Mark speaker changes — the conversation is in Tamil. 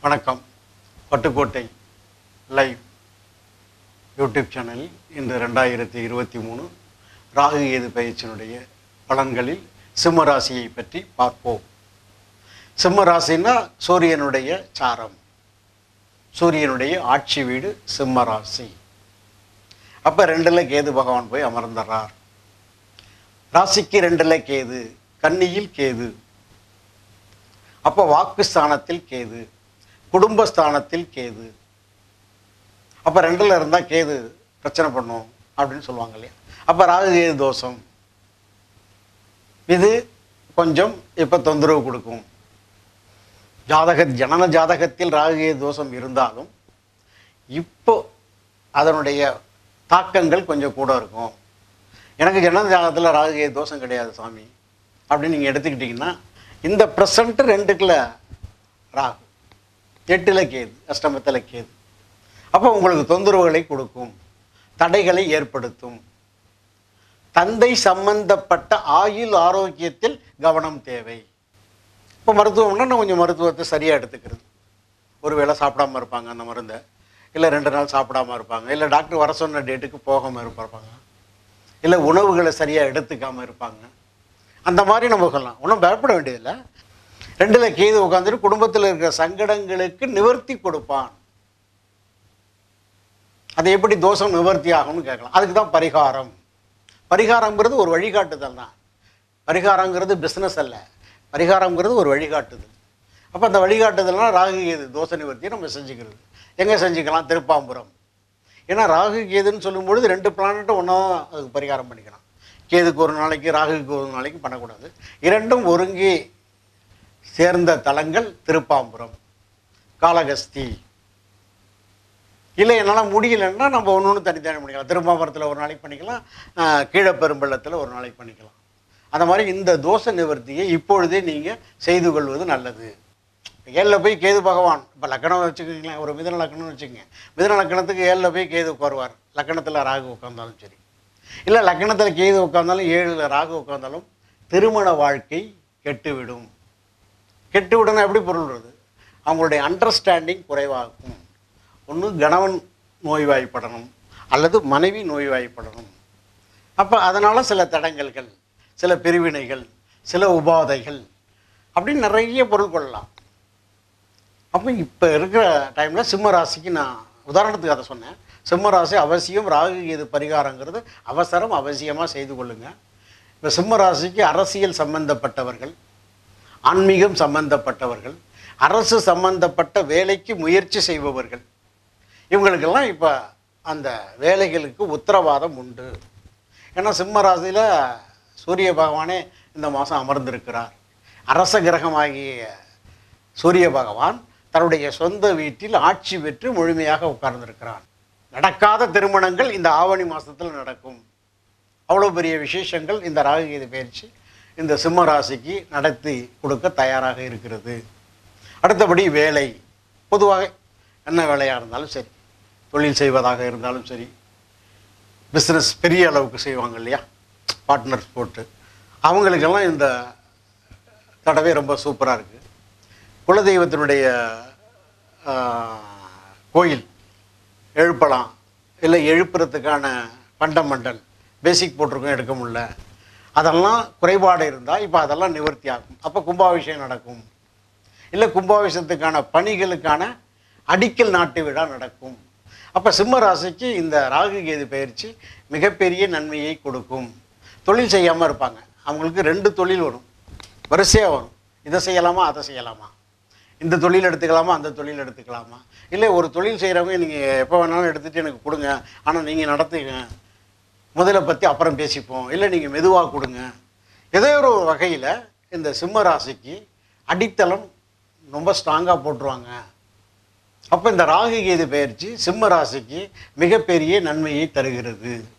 Speaker 1: வணக்கம் பட்டுக்கோட்டை லைவ் யூடியூப் சேனலில் இன்று ரெண்டாயிரத்தி இருபத்தி மூணு ராகு கேது பயிற்சியினுடைய பலன்களில் சிம்ம ராசியை பற்றி பார்ப்போம் சிம்ம ராசின்னா சூரியனுடைய சாரம் சூரியனுடைய ஆட்சி வீடு சிம்ம ராசி அப்போ ரெண்டில் கேது பகவான் போய் அமர்ந்துறார் ராசிக்கு ரெண்டில் கேது கன்னியில் கேது அப்போ வாக்கு ஸ்தானத்தில் கேது குடும்பஸ்தானத்தில் கேது அப்போ ரெண்டில் இருந்தால் கேது பிரச்சனை பண்ணும் அப்படின்னு சொல்லுவாங்க இல்லையா அப்போ ராகு கேது தோஷம் இது கொஞ்சம் இப்போ தொந்தரவு கொடுக்கும் ஜாதக ஜனன ஜாதகத்தில் ராகு கேது தோஷம் இருந்தாலும் இப்போ அதனுடைய தாக்கங்கள் கொஞ்சம் கூட இருக்கும் எனக்கு ஜனன ஜாதகத்தில் ராகு கேது தோஷம் கிடையாது சாமி அப்படின்னு நீங்கள் எடுத்துக்கிட்டிங்கன்னா இந்த ப்ரெசண்ட்டு ரெண்டுக்குள்ள ராகு எட்டில் கேது அஷ்டமத்தில் கேது அப்போ உங்களுக்கு தொந்தரவுகளை கொடுக்கும் தடைகளை ஏற்படுத்தும் தந்தை சம்பந்தப்பட்ட ஆயுள் ஆரோக்கியத்தில் கவனம் தேவை இப்போ மருத்துவம்னா நான் கொஞ்சம் மருத்துவத்தை சரியாக எடுத்துக்கிறது ஒரு வேளை சாப்பிடாம இருப்பாங்க அந்த மருந்தை இல்லை ரெண்டு நாள் சாப்பிடாம இருப்பாங்க இல்லை டாக்டர் வர சொன்ன டேட்டுக்கு போகாமல் இருப்பாங்க இல்லை உணவுகளை சரியாக எடுத்துக்காமல் இருப்பாங்க அந்த மாதிரி நம்ம சொல்லலாம் ஒன்றும் பயப்பட வேண்டியதில்லை ரெண்டில் கேது உட்காந்துட்டு குடும்பத்தில் இருக்கிற சங்கடங்களுக்கு நிவர்த்தி கொடுப்பான் அது எப்படி தோஷம் நிவர்த்தி ஆகும்னு கேட்கலாம் அதுக்கு தான் பரிகாரம் பரிகாரங்கிறது ஒரு வழிகாட்டுதல் தான் பரிகாரங்கிறது பிஸ்னஸ் அல்ல பரிகாரங்கிறது ஒரு வழிகாட்டுதல் அப்போ அந்த வழிகாட்டுதல்னா ராகு கேது தோஷ நிவர்த்தியை நம்ம செஞ்சுக்கிறது எங்கே செஞ்சுக்கலாம் திருப்பாம்புரம் ஏன்னா ராகு கேதுன்னு சொல்லும்பொழுது ரெண்டு பிளானட்டும் ஒன்றா அதுக்கு பரிகாரம் பண்ணிக்கலாம் கேதுக்கு ஒரு நாளைக்கு ராகுக்கு ஒரு நாளைக்கு பண்ணக்கூடாது இரண்டும் ஒருங்கி சேர்ந்த தலங்கள் திருப்பாம்புரம் காளகஸ்தி இல்லை என்னால் முடியலன்னா நம்ம ஒன்று ஒன்று தனித்தனி பண்ணிக்கலாம் திருப்பாம்புரத்தில் ஒரு நாளைக்கு பண்ணிக்கலாம் ஆஹ் கீழப்பெரும்பள்ளத்தில் ஒரு நாளைக்கு பண்ணிக்கலாம் அந்த மாதிரி இந்த தோஷ நிவர்த்தியை இப்பொழுதே நீங்கள் செய்து கொள்வது நல்லது ஏழில் போய் கேது பகவான் இப்போ லக்கணம் வச்சுக்கோங்களேன் ஒரு மிதன லக்கணம்னு வச்சுக்கோங்க மிதன லக்கணத்துக்கு ஏழில் போய் கேது உட்காருவார் லக்கணத்தில் ராகு உட்கார்ந்தாலும் சரி இல்லை லக்கணத்தில் கேது உட்கார்ந்தாலும் ஏழில் ராகு உட்கார்ந்தாலும் திருமண வாழ்க்கை கெட்டுவிடும் கெட்டுவிடணும் எப்படி பொருள் வருது அவங்களுடைய அண்டர்ஸ்டாண்டிங் குறைவாகும் ஒன்று கணவன் நோய்வாய்ப்படணும் அல்லது மனைவி நோய்வாய்ப்படணும் அப்போ அதனால் சில தடங்கல்கள் சில பிரிவினைகள் சில உபாதைகள் அப்படின்னு நிறைய பொருள் கொள்ளலாம் அப்போ இப்போ இருக்கிற டைமில் சிம்ம ராசிக்கு நான் உதாரணத்துக்கு அதை சொன்னேன் சிம்ம ராசி அவசியம் ராகு கேது பரிகாரங்கிறது அவசரம் அவசியமாக செய்து கொள்ளுங்க இப்போ சிம்ம ராசிக்கு அரசியல் சம்பந்தப்பட்டவர்கள் ஆன்மீகம் சம்பந்தப்பட்டவர்கள் அரசு சம்பந்தப்பட்ட வேலைக்கு முயற்சி செய்பவர்கள் இவங்களுக்கெல்லாம் இப்போ அந்த வேலைகளுக்கு உத்தரவாதம் உண்டு ஏன்னா சிம்ம ராசியில் சூரிய பகவானே இந்த மாதம் அமர்ந்திருக்கிறார் அரச கிரகமாகிய சூரிய பகவான் தன்னுடைய சொந்த வீட்டில் ஆட்சி பெற்று முழுமையாக உட்கார்ந்திருக்கிறான் நடக்காத திருமணங்கள் இந்த ஆவணி மாதத்தில் நடக்கும் அவ்வளோ பெரிய விசேஷங்கள் இந்த ராகுகேது பயிற்சி இந்த சிம்ம ராசிக்கு நடத்தி கொடுக்க தயாராக இருக்கிறது அடுத்தபடி வேலை பொதுவாக என்ன வேலையாக இருந்தாலும் சரி தொழில் செய்வதாக இருந்தாலும் சரி பிஸ்னஸ் பெரிய அளவுக்கு செய்வாங்க இல்லையா பார்ட்னர்ஸ் போட்டு அவங்களுக்கெல்லாம் இந்த தடவை ரொம்ப சூப்பராக இருக்குது குலதெய்வத்தினுடைய ஆஹ், கோயில் எழுப்பலாம் இல்லை எழுப்புறதுக்கான பண்டமண்டல் பேசிக் போட்டிருக்கோம் எடுக்க முடியல அதெல்லாம் குறைபாடு இருந்தால் இப்போ அதெல்லாம் நிவர்த்தி ஆகும் அப்போ கும்பாபிஷேகம் நடக்கும் இல்லை கும்பாபிஷேகத்துக்கான பணிகளுக்கான அடிக்கல் நாட்டு விழா நடக்கும் அப்போ சிம்ம ராசிக்கு இந்த ராகு கேது பயிற்சி மிகப்பெரிய நன்மையை கொடுக்கும் தொழில் செய்யாமல் இருப்பாங்க அவங்களுக்கு ரெண்டு தொழில் வரும் வரிசையாக வரும் இதை செய்யலாமா அதை செய்யலாமா இந்த தொழில் எடுத்துக்கலாமா அந்த தொழில் எடுத்துக்கலாமா இல்லை ஒரு தொழில் செய்கிறவங்க நீங்கள் எப்போ வேணாலும் எடுத்துகிட்டு எனக்கு கொடுங்க ஆனால் நீங்கள் நடத்துங்க முதலை பற்றி அப்புறம் பேசிப்போம் இல்லை நீங்கள் மெதுவாக கொடுங்க ஏதோ ஒரு வகையில் இந்த சிம்ம ராசிக்கு அடித்தளம் ரொம்ப ஸ்ட்ராங்காக போட்டுருவாங்க அப்போ இந்த ராகு கேது பயிற்சி சிம்ம ராசிக்கு மிகப்பெரிய நன்மையை தருகிறது